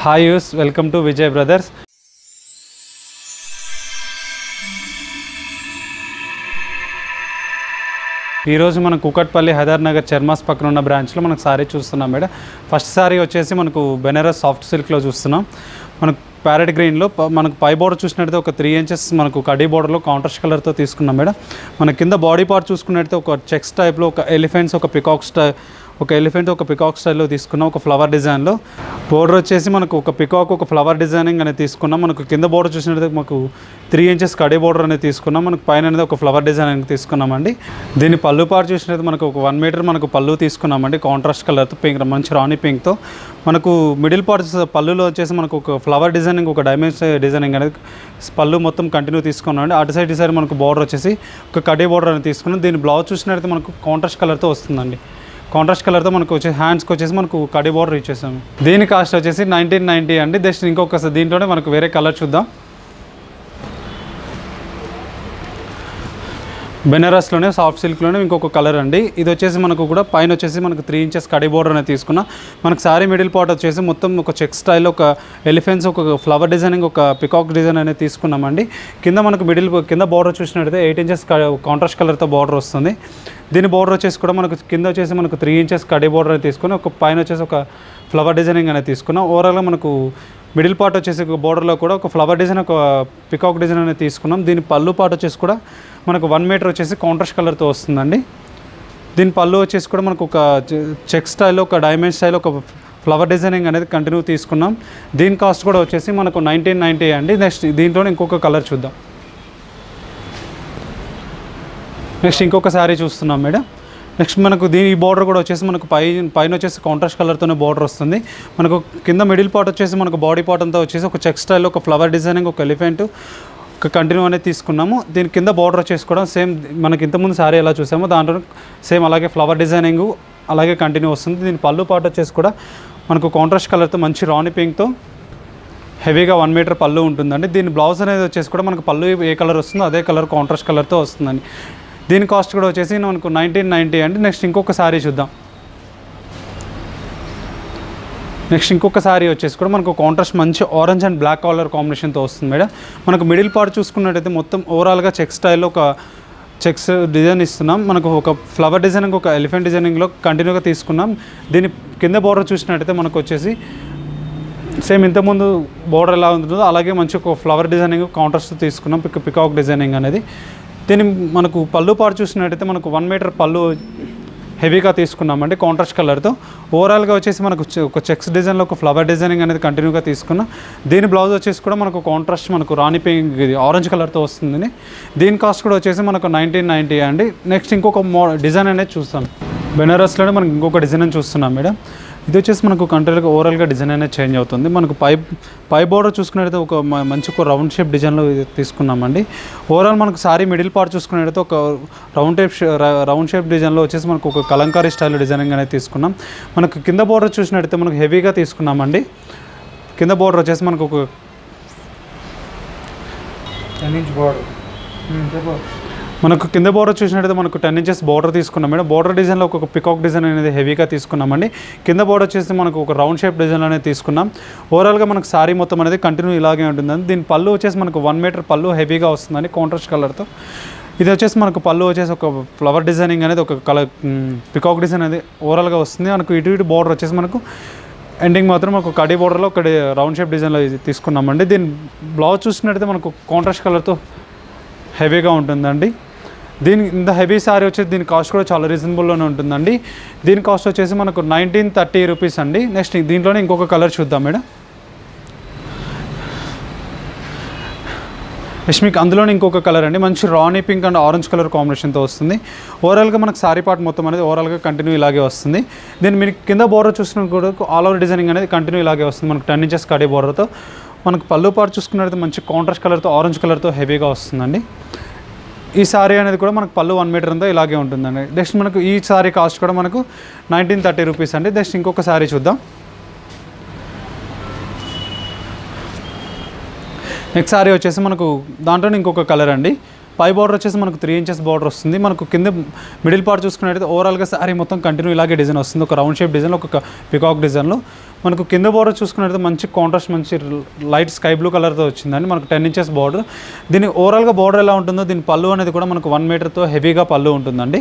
hi యూస్ welcome to Vijay brothers ఈరోజు మనం కుకట్పల్లి హైదర్ నగర్ చర్మాస్ పక్కన ఉన్న బ్రాంచ్లో మనకు సారీ చూస్తున్నాం మేడం ఫస్ట్ సారీ వచ్చేసి మనకు బెనారస్ సాఫ్ట్ సిల్క్లో చూస్తున్నాం మనకు ప్యారెట్ గ్రీన్లో ప- మనకు పై బోర్డర్ చూసినట్టయితే ఒక త్రీ ఇంచెస్ మనకు కడీ బోర్డర్లో కాంట్రాస్ట్ కలర్తో తీసుకున్నాం మేడం మన కింద బాడీ పార్ట్ చూసుకున్నట్టయితే ఒక చెక్స్ టైప్లో ఒక ఎలిఫెంట్స్ ఒక పికాక్ స్టై ఒక ఎలిఫెంట్ ఒక పికాక్ స్టైల్లో తీసుకున్నాం ఒక ఫ్లవర్ డిజైన్లో బోర్డర్ వచ్చేసి మనకు ఒక పికాక్ ఒక ఫ్లవర్ డిజైనింగ్ అనేది తీసుకున్నాం మనకు కింద బోర్డర్ చూసినట్టయితే మాకు త్రీ ఇంచెస్ కడే బోర్డర్ అనేది తీసుకున్నాం మనకు పైన అనేది ఒక ఫ్లవర్ డిజైన్ అనేది తీసుకున్నామండి దీని పళ్ళు పాటు చూసినట్టు మనకు ఒక వన్ మీటర్ మనకు పళ్ళు తీసుకున్నామండి కాంట్రాస్ట్ కలర్తో పింక్ మంచి రాణి పింక్తో మనకు మిడిల్ పార్ట్ పళ్ళులో వచ్చేసి మనకు ఒక ఫ్లవర్ డిజైనింగ్ ఒక డైమండ్స్ డిజైనింగ్ అనేది పళ్ళు మొత్తం కంటిన్యూ తీసుకున్నామండి అటు సైడ్ ఈ సైడ్ మనకు బోర్డర్ వచ్చేసి ఒక కడే బోర్డర్ అనేది తీసుకున్నాం దీని బ్లౌజ్ చూసినట్టయితే మనకు కాంట్రాస్ట్ కలర్తో వస్తుందండి కాంట్రాస్ట్ కలర్తో మనకు వచ్చే హ్యాండ్స్కి వచ్చేసి మనకు కడి బోర్డర్ ఇచ్చేసాము దీని కాస్ట్ వచ్చేసి నైన్టీన్ నైంటీ అండి జస్ట్ ఇంకొక దీంట్లోనే మనకు వేరే కలర్ చూద్దాం బెనారస్లోనే సాఫ్ట్ సిల్క్లోనే ఇంకొక కలర్ అండి ఇది వచ్చేసి మనకు కూడా పైన వచ్చేసి మనకు త్రీ ఇంచెస్ కడి బోర్డర్ అనేది తీసుకున్నాం మనకు శారీ మిడిల్ పార్ట్ వచ్చేసి మొత్తం ఒక చెక్ స్టైల్ ఒక ఎలిఫెంట్స్ ఒక ఫ్లవర్ డిజైనింగ్ ఒక పికాక్ డిజైన్ అనేది తీసుకున్నామండి కింద మనకు మిడిల్ కింద బార్డర్ చూసినట్టయితే ఎయిట్ ఇంచెస్ కాంట్రాస్ట్ కలర్తో బార్డర్ వస్తుంది దీని బార్డర్ వచ్చేసి కూడా మనకు కింద వచ్చేసి మనకు త్రీ ఇంచెస్ కడి బార్డర్ అనేది తీసుకుని ఒక పైన వచ్చేసి ఒక ఫ్లవర్ డిజైనింగ్ అనేది తీసుకున్నాం ఓవరాల్గా మనకు మిడిల్ పార్ట్ వచ్చేసి ఒక బోర్డర్లో కూడా ఒక ఫ్లవర్ డిజైన్ ఒక పికాక్ డిజైన్ అనేది తీసుకున్నాం దీని పళ్ళు పార్ట్ వచ్చేసి కూడా మనకు వన్ మీటర్ వచ్చేసి కాంట్రాస్ట్ కలర్తో వస్తుందండి దీని పళ్ళు వచ్చేసి కూడా మనకు ఒక చెక్ స్టైల్ ఒక డైమండ్ స్టైల్ ఒక ఫ్లవర్ డిజైనింగ్ అనేది కంటిన్యూ తీసుకున్నాం దీని కాస్ట్ కూడా వచ్చేసి మనకు నైన్టీన్ నైంటీ అండి నెక్స్ట్ దీంట్లో ఇంకొక కలర్ చూద్దాం నెక్స్ట్ ఇంకొక శారీ చూస్తున్నాం మేడం నెక్స్ట్ మనకు దీని ఈ బార్డర్ కూడా వచ్చేసి మనకు పై పైన వచ్చేసి కాంట్రాస్ట్ కలర్తోనే బార్డర్ వస్తుంది మనకు కింద మిడిల్ పార్ట్ వచ్చేసి మనకు బాడీ పార్ట్ అంతా వచ్చేసి ఒక చెక్ స్టైల్ ఒక ఫ్లవర్ డిజైనింగ్ ఒక ఎలిఫెంట్ ఒక కంటిన్యూ అనేది తీసుకున్నాము దీని కింద బార్డర్ వచ్చేసి కూడా సేమ్ మనకి ఇంతకుముందు శారీ ఎలా చూసామో దాంట్లో సేమ్ అలాగే ఫ్లవర్ డిజైనింగ్ అలాగే కంటిన్యూ వస్తుంది దీని పళ్ళు పార్ట్ వచ్చేసి కూడా మనకు కాంట్రాస్ట్ కలర్తో మంచి రాణి పింక్తో హెవీగా వన్ మీటర్ పళ్ళు ఉంటుందండి దీని బ్లౌజ్ అనేది వచ్చేసి కూడా మనకు పళ్ళు ఏ కలర్ వస్తుందో అదే కలర్ కాంట్రాస్ట్ కలర్తో వస్తుందండి దీని కాస్ట్ కూడా వచ్చేసి మనకు నైన్టీన్ నైంటీ అండి నెక్స్ట్ ఇంకొక శారీ చూద్దాం నెక్స్ట్ ఇంకొక శారీ వచ్చేసి కూడా మనకు కాంట్రాస్ట్ మంచి ఆరెంజ్ అండ్ బ్లాక్ కలర్ కాంబినేషన్తో వస్తుంది మేడం మనకు మిడిల్ పార్ట్ చూసుకున్నట్టయితే మొత్తం ఓవరాల్గా చెక్ స్టైల్లో ఒక చెక్స్ డిజైన్ ఇస్తున్నాం మనకు ఒక ఫ్లవర్ డిజైనింగ్ ఒక ఎలిఫెంట్ డిజైనింగ్లో కంటిన్యూగా తీసుకున్నాం దీని కింద బోర్డర్ చూసినట్టయితే మనకు వచ్చేసి సేమ్ ఇంతకుముందు బోర్డర్ ఎలా ఉంటుందో అలాగే మంచి ఒక ఫ్లవర్ డిజైనింగ్ కాంట్రాస్ట్ తీసుకున్నాం పిక్ పికాక్ డిజైనింగ్ అనేది దీని మనకు పళ్ళు పాటు చూసినట్టయితే మనకు వన్ మీటర్ పళ్ళు హెవీగా తీసుకున్నామండి కాంట్రాస్ట్ కలర్తో ఓవరాల్గా వచ్చేసి మనకు చె- ఒక చెక్స్ డిజైన్లో ఒక ఫ్లవర్ డిజైనింగ్ అనేది కంటిన్యూగా తీసుకున్నాం దీని బ్లౌజ్ వచ్చేసి కూడా మనకు కాంట్రాస్ట్ మనకు రాణి పింక్ ఇది ఆరెంజ్ కలర్తో వస్తుంది దీని కాస్ట్ కూడా వచ్చేసి మనకు నైన్టీన్ నైంటీ అండి నెక్స్ట్ ఇంకొక మో డిజైన్ అనేది చూస్తాం బెనారస్లోనే మనకి ఇంకొక డిజైన్ అని చూస్తున్నాం మేడం ఇది వచ్చేసి మనకు కంట్రీగా ఓవరాల్గా డిజైన్ అనేది చేంజ్ అవుతుంది మనకు పై పై బోర్డర్ చూసుకున్నట్టయితే ఒక మ- మంచి ఒక రౌండ్ షేప్ డిజైన్లో ఇది తీసుకున్నామండి ఓవరాల్ మనకు సారీ మిడిల్ పార్ట్ చూసుకున్నట్టయితే ఒక రౌండ్ టైప్ రౌండ్ షేప్ డిజైన్లో వచ్చేసి మనకు ఒక కలంకారీ స్టైల్ డిజైనింగ్ అనేది తీసుకున్నాం మనకు కింద బోర్డర్ చూసినట్టయితే మనకు హెవీగా తీసుకున్నామండి కింద బోర్డర్ వచ్చేసి మనకు ఒక టెన్ ఇంచ్ బార్డర్ చెప్పు మనకు కింద బోర్డర్ చూసినట్టయితే మనకు టెన్ ఇంచెస్ బోర్డర్ తీసుకున్నాం మేడం బోర్డర్ డిజైన్లో ఒక పికాక్ డిజైన్ అనేది హెవీగా తీసుకున్నామండి కింద బోర్డర్ వచ్చేసి మనకు ఒక రౌండ్ షేప్ డిజైన్ అనేది తీసుకున్నాం ఓవరాల్గా మనకు సారీ మొత్తం అనేది కంటిన్యూ ఇలాగే ఉంటుందండి దీని పళ్ళు వచ్చేసి మనకు వన్ మీటర్ పళ్ళు హెవీగా వస్తుందండి కాంట్రాస్ట్ కలర్తో ఇది వచ్చేసి మనకు పళ్ళు వచ్చేసి ఒక ఫ్లవర్ డిజైనింగ్ అనేది ఒక కలర్ పికాక్ డిజైన్ అనేది ఓవరాల్గా వస్తుంది మనకు ఇటు ఇటు బోర్డర్ వచ్చేసి మనకు ఎండింగ్ మాత్రం ఒక కడీ బోర్డర్లో ఒక రౌండ్ షేప్ డిజైన్లో ఇది తీసుకున్నామండి దీని బ్లౌజ్ చూసినట్టయితే మనకు కాంట్రాస్ట్ కలర్తో హెవీగా ఉంటుందండి దీని ఇంత హెవీ సారీ వచ్చేసి దీని కాస్ట్ కూడా చాలా రీజనబుల్లోనే ఉంటుందండి దీని కాస్ట్ వచ్చేసి మనకు నైన్టీన్ థర్టీ రూపీస్ అండి నెక్స్ట్ దీంట్లోనే ఇంకొక కలర్ చూద్దాం మేడం నెక్స్ట్ మీకు అందులోనే ఇంకొక కలర్ అండి మంచి rani pink and orange colour కాంబినేషన్తో వస్తుంది ఓవరాల్గా మనకు సారీ పార్ట్ మొత్తం అనేది ఓవరాల్గా కంటిన్యూ ఇలాగే వస్తుంది దీని మీరు కింద బోర్డర్ చూసుకున్న కూడా ఆల్ ఓవర్ డిజైనింగ్ అనేది కంటిన్యూ ఇలాగే వస్తుంది మనకు టెన్ ఇంచెస్ కడే బోర్డర్తో మనకు పళ్ళు పార్ట్ చూసుకున్నట్లయితే మంచి కాంట్రాస్ట్ కలర్తో ఆరెంజ్ కలర్తో హెవీగా వస్తుందండి ఈ సారీ అనేది కూడా మనకు పళ్ళు వన్ మీటర్ అంతా ఇలాగే ఉంటుందండి నెక్స్ట్ మనకు ఈ సారీ కాస్ట్ కూడా మనకు నైన్టీన్ థర్టీ రూపీస్ అండి నెక్స్ట్ ఇంకొక సారీ చూద్దాం నెక్స్ట్ సారీ వచ్చేసి మనకు దాంట్లో ఇంకొక కలర్ అండి పై బార్డర్ వచ్చేసి మనకు త్రీ ఇంచెస్ బార్డర్ వస్తుంది మనకు కింద మిడిల్ పార్ట్ చూసుకున్నట్టయితే ఓవరాల్గా సారీ మొత్తం కంటిన్యూ ఇలాగే డిజైన్ వస్తుంది ఒక రౌండ్ షేప్ డిజైన్ ఒక పికాక్ డిజైన్లో మనకు కింద బార్డర్ చూసుకున్నట్టయితే మంచి కాంట్రాస్ట్ మంచి లైట్ స్కై బ్లూ కలర్తో వచ్చిందండి మనకు టెన్ ఇంచెస్ బార్డర్ దీని ఓవరాల్గా బార్డర్ ఎలా ఉంటుందో దీని పళ్ళు అనేది కూడా మనకు వన్ మీటర్తో హెవీగా పళ్ళు ఉంటుందండి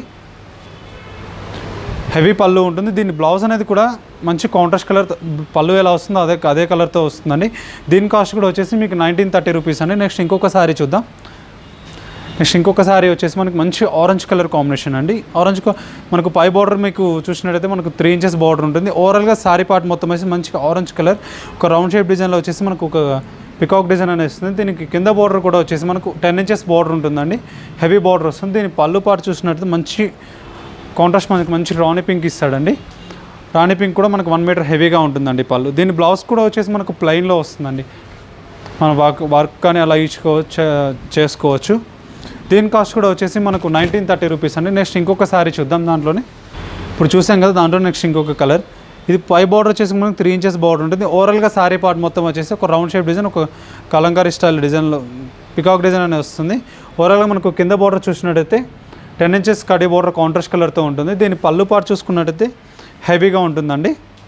హెవీ పళ్ళు ఉంటుంది దీని బ్లౌజ్ అనేది కూడా మంచి కాంట్రాస్ట్ కలర్ పళ్ళు ఎలా వస్తుందో అదే అదే కలర్తో వస్తుందండి దీని కాస్ట్ కూడా వచ్చేసి మీకు నైన్టీన్ థర్టీ రూపీస్ అండి నెక్స్ట్ ఇంకొక సారీ చూద్దాం నెక్స్ట్ ఇంకొక సారీ వచ్చేసి మనకి మంచి ఆరెంజ్ కలర్ కాంబినేషన్ అండి ఆరెంజ్ కా- మనకు పై బార్డర్ మీకు చూసినట్టయితే మనకు త్రీ ఇంచెస్ బార్డర్ ఉంటుంది ఓవరాల్గా సారీ పార్ట్ మొత్తం వేసి మంచిగా ఆరెంజ్ కలర్ ఒక రౌండ్ షేప్ డిజైన్లో వచ్చేసి మనకు ఒక పికాక్ డిజైన్ అనేది వస్తుంది దీనికి కింద బార్డర్ కూడా వచ్చేసి మనకు టెన్ ఇంచెస్ బార్డర్ ఉంటుందండి హెవీ బార్డర్ వస్తుంది దీని పళ్ళు పార్ట్ చూసినట్టయితే మంచి కాంట్రాస్ట్ మనకి మంచి రాణి పింక్ ఇస్తాడండి రాణి పింక్ కూడా మనకు వన్ మీటర్ హెవీగా ఉంటుందండి పళ్ళు దీని బ్లౌజ్ కూడా వచ్చేసి మనకు ప్లెయిన్లో వస్తుందండి మనం వర్క్ వర్క్ కానీ అలా ఇచ్చుకోవచ్చు చేసుకోవచ్చు దీని కాస్ట్ కూడా వచ్చేసి మనకు నైన్టీన్ థర్టీ రూపీస్ అండి నెక్స్ట్ ఇంకొక సారీ చూద్దాం దాంట్లోనే ఇప్పుడు చూసాం కదా దాంట్లో నెక్స్ట్ ఇంకొక కలర్ ఇది పై బార్డర్ వచ్చేసి మనకు త్రీ ఇంచెస్ బార్డర్ ఉంటుంది ఓవరాల్గా సారీ పార్ట్ మొత్తం వచ్చేసి ఒక రౌండ్ షేప్ డిజైన్ ఒక కలంకారీ స్టైల్ డిజైన్లో పికాక్ డిజైన్ అనేది వస్తుంది ఓవరాల్గా మనకు కింద బార్డర్ చూసినట్టయితే టెన్ ఇంచెస్ కడి బార్డర్ కాంట్రాస్ట్ కలర్తో ఉంటుంది దీని పళ్ళు పార్ట్ చూసుకున్నట్టయితే హెవీగా ఉంటుందండి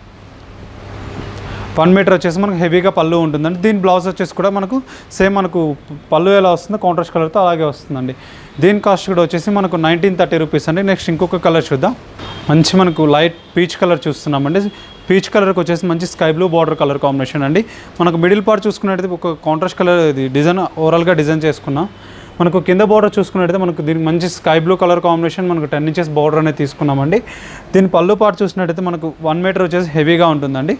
వన్ మీటర్ వచ్చేసి మనకు హెవీగా పళ్ళు ఉంటుందండి దీని బ్లౌజ్ వచ్చేసి కూడా మనకు సేమ్ మనకు పళ్ళు ఎలా వస్తుందో కాంట్రాస్ట్ కలర్తో అలాగే వస్తుందండి దీని కాస్ట్ కూడా వచ్చేసి మనకు నైన్టీన్ థర్టీ రూపీస్ అండి నెక్స్ట్ ఇంకొక కలర్ చూద్దాం మంచి మనకు లైట్ పీచ్ కలర్ చూస్తున్నామండి పీచ్ కలర్కి వచ్చేసి మంచి sky blue border colour combination అండి మనకు మిడిల్ పార్ట్ చూసుకున్నట్టయితే ఒక కాంట్రాస్ట్ కలర్ ఇది డిజైన్ ఓవరాల్గా డిజైన్ చేసుకున్నాం మనకు కింద బార్డర్ చూసుకున్నట్టయితే మనకు దీనికి మంచి స్కై బ్లూ కలర్ కాంబినేషన్ మనకు టెన్ ఇంచెస్ బార్డర్ అనేది తీసుకున్నామండి దీని పళ్ళు పార్ట్ చూసినట్టయితే మనకు వన్ మీటర్ వచ్చేసి హెవీగా ఉంటుందండి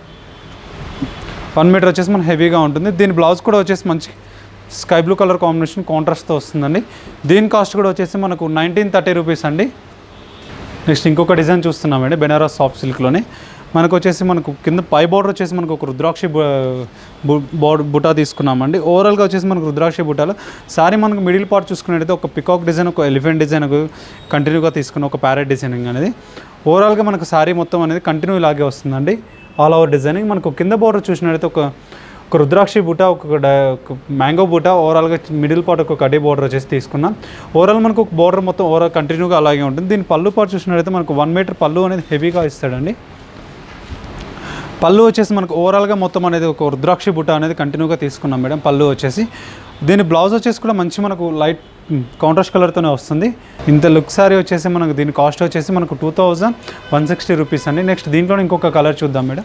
వన్ మీటర్ వచ్చేసి మనకు హెవీగా ఉంటుంది దీని బ్లౌజ్ కూడా వచ్చేసి మంచి స్కై బ్లూ కలర్ కాంబినేషన్ కాంట్రాస్ట్తో వస్తుందండి దీని కాస్ట్ కూడా వచ్చేసి మనకు నైన్టీన్ థర్టీ రూపీస్ అండి నెక్స్ట్ ఇంకొక డిజైన్ చూస్తున్నామండి బెనారస్ సాఫ్ట్ సిల్క్లోనే మనకు వచ్చేసి మనకు కింద పై బార్డర్ వచ్చేసి మనకు ఒక రుద్రాక్షి బార్డర్ బుటా తీసుకున్నామండి ఓవరాల్గా వచ్చేసి మనకు రుద్రాక్షి బుటాలో సారీ మనకు మిడిల్ పార్ట్ చూసుకున్నట్టయితే ఒక పికాక్ డిజైన్ ఒక ఎలిఫెంట్ డిజైన్ కంటిన్యూగా తీసుకున్న ఒక ప్యారెట్ డిజైనింగ్ అనేది ఓవరాల్గా మనకు సారీ మొత్తం అనేది కంటిన్యూ ఇలాగే వస్తుందండి ఆల్ ఓవర్ డిజైనింగ్ మనకు కింద బార్డర్ చూసినట్టయితే ఒక ఒక రుద్రాక్షి బూట ఒక డ- ఒక మ్యాంగో బూట ఓవరాల్గా మిడిల్ పార్ట్ ఒక కడ్డీ బార్డర్ వచ్చేసి తీసుకున్నాం ఓవరాల్ మనకు ఒక బార్డర్ మొత్తం ఓవరాల్ కంటిన్యూగా అలాగే ఉంటుంది దీని పళ్ళు పార్ట్ చూసినట్టయితే మనకు వన్ మీటర్ పళ్ళు అనేది హెవీగా ఇస్తాడండి పళ్ళు వచ్చేసి మనకు ఓవరాల్గా మొత్తం అనేది ఒక రుద్రాక్షి బుట్ట అనేది కంటిన్యూగా తీసుకున్నాం మేడం పళ్ళు వచ్చేసి దీని బ్లౌజ్ వచ్చేసి కూడా మంచి మనకు లైట్ కాంట్రాస్ట్ కలర్తోనే వస్తుంది ఇంత లుక్ సారీ వచ్చేసి మనకు దీని కాస్ట్ వచ్చేసి మనకు two thousand one sixty rupees అండి నెక్స్ట్ దీంట్లో ఇంకొక కలర్ చూద్దాం మేడం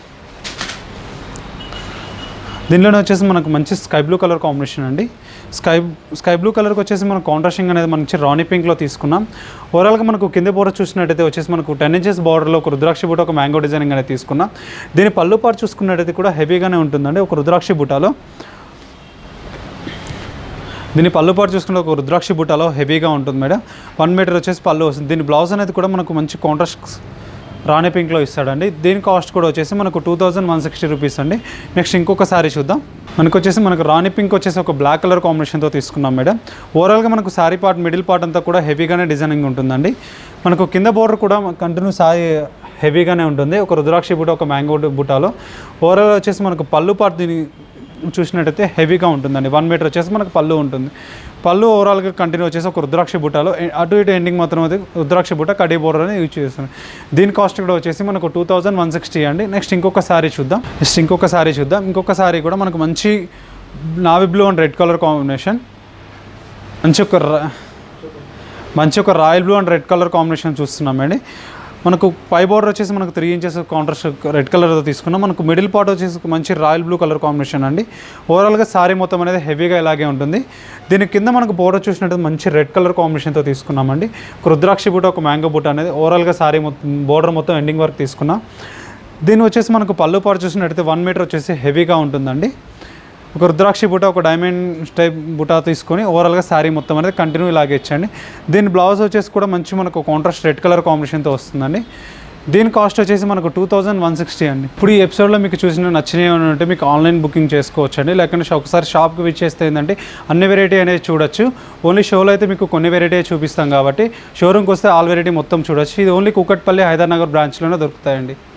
దీనిలోనే వచ్చేసి మనకు మంచి స్కై బ్లూ కలర్ కాంబినేషన్ అండి స్కై స్కై బ్లూ కలర్కి వచ్చేసి మనం కాంట్రాస్టింగ్ అనేది మంచి రాణి పింక్లో తీసుకున్నాం ఓవరాల్గా మనకు కింద బోర్డర్ చూసినట్టయితే వచ్చేసి మనకు టెన్ ఇంచెస్ బార్డర్లో ఒక రుద్రాక్షి బుట్ట ఒక మ్యాంగో డిజైనింగ్ అనేది తీసుకున్నాం దీని పళ్ళు పాటు చూసుకున్నట్టయితే కూడా హెవీగానే ఉంటుందండి ఒక రుద్రాక్షి బుట్టాలో దీని పళ్ళు పాటు చూసుకుంటే ఒక రుద్రాక్షి బుట్టాలో హెవీగా ఉంటుంది మేడం వన్ మీటర్ వచ్చేసి పళ్ళు వస్తుంది దీని బ్లౌజ్ అనేది కూడా మనకు మంచి కాంట్రాస్ట్ రాణి పింక్లో ఇస్తాడండి దీని కాస్ట్ కూడా వచ్చేసి మనకు two thousand one sixty rupees అండి నెక్స్ట్ ఇంకొక సారీ చూద్దాం మనకు వచ్చేసి మనకు రాణి పింక్ వచ్చేసి ఒక బ్లాక్ కలర్ కాంబినేషన్తో తీసుకున్నాం మేడం ఓవరాల్గా మనకు సారీ పార్ట్ మిడిల్ పార్ట్ అంతా కూడా హెవీగానే డిజైనింగ్ ఉంటుందండి మనకు కింద బోర్డర్ కూడా కంటిన్యూ సారీ హెవీగానే ఉంటుంది ఒక రుద్రాక్షి బుట్ట ఒక మ్యాంగో బుట్టాలో ఓవరాల్ వచ్చేసి మనకు పళ్ళు పార్ట్ దీని చూసినట్టయితే హెవీగా ఉంటుందండి వన్ మీటర్ వచ్చేసి మనకు పళ్ళు ఉంటుంది పళ్ళు ఓవరాల్గా కంటిన్యూ వచ్చేసి ఒక రుద్రాక్ష బుట్టలో ఎ- అటు ఇటు ఎండింగ్ మాత్రం అది రుద్రాక్ష బుట్ట కడీ బోర్డర్ అని యూజ్ చేస్తున్నాం దీని కాస్ట్ కూడా వచ్చేసి మనకు టూ థౌజండ్ వన్ సిక్స్టీ అండి నెక్స్ట్ ఇంకొక సారీ చూద్దాం నెక్స్ట్ ఇంకొక సారీ చూద్దాం ఇంకొక సారీ కూడా మనకు మంచి navy blue and red colour combination మంచి ఒక ర- మంచి ఒక royal blue and red colour combination చూస్తున్నామండి మనకు పై బార్డర్ వచ్చేసి మనకు త్రీ ఇంచెస్ కాంట్రాస్ట్ రెడ్ కలర్తో తీసుకున్నాం మనకు మిడిల్ పార్ట్ వచ్చేసి ఒక మంచి రాయల్ బ్లూ కలర్ కాంబినేషన్ అండి ఓవరాల్గా సారీ మొత్తం అనేది హెవీగా ఇలాగే ఉంటుంది దీని కింద మనకు బోర్డర్ చూసినట్టు మంచి రెడ్ కలర్ కాంబినేషన్తో తీసుకున్నామండి ఒక రుద్రాక్షి బూట ఒక మ్యాంగో బూట అనేది ఓవరాల్గా సారీ మొత్తం బోర్డర్ మొత్తం ఎండింగ్ వరకు తీసుకున్నాం దీని వచ్చేసి మనకు పళ్ళు పాటు చూసినట్టయితే వన్ మీటర్ వచ్చేసి హెవీగా ఉంటుందండి ఒక రుద్రాక్షి బుట్ట ఒక డైమండ్ టైప్ బుటా తీసుకొని ఓవరాల్గా శారీ మొత్తం అనేది కంటిన్యూ ఇలాగే ఇచ్చండి దీని బ్లౌజ్ వచ్చేసి కూడా మంచి మనకు కాంట్రాస్ట్ రెడ్ కలర్ కాంబినేషన్తో వస్తుందండి దీని కాస్ట్ వచ్చేసి మనకు టూ థౌజండ్ వన్ సిక్స్టీ అండి ఇప్పుడు ఈ ఎపిసోడ్లో మీకు చూసిన నచ్చినవి ఏమైనా ఉంటే మీకు ఆన్లైన్ బుకింగ్ చేసుకోవచ్చు అండి లేకుంటే ఒకసారి షాప్కి విచ్చేస్తే ఏంటంటే అన్ని వెరైటీ అనేది చూడొచ్చు ఓన్లీ షోలో అయితే మీకు కొన్ని వెరైటీ చూపిస్తాం కాబట్టి షోరూమ్కి వస్తే ఆల్ వెరైటీ మొత్తం చూడొచ్చు ఇది ఓన్లీ కూకట్పల్లి హైదరాబాద్ బ్రాంచ్లోనే దొరుకుతాయండి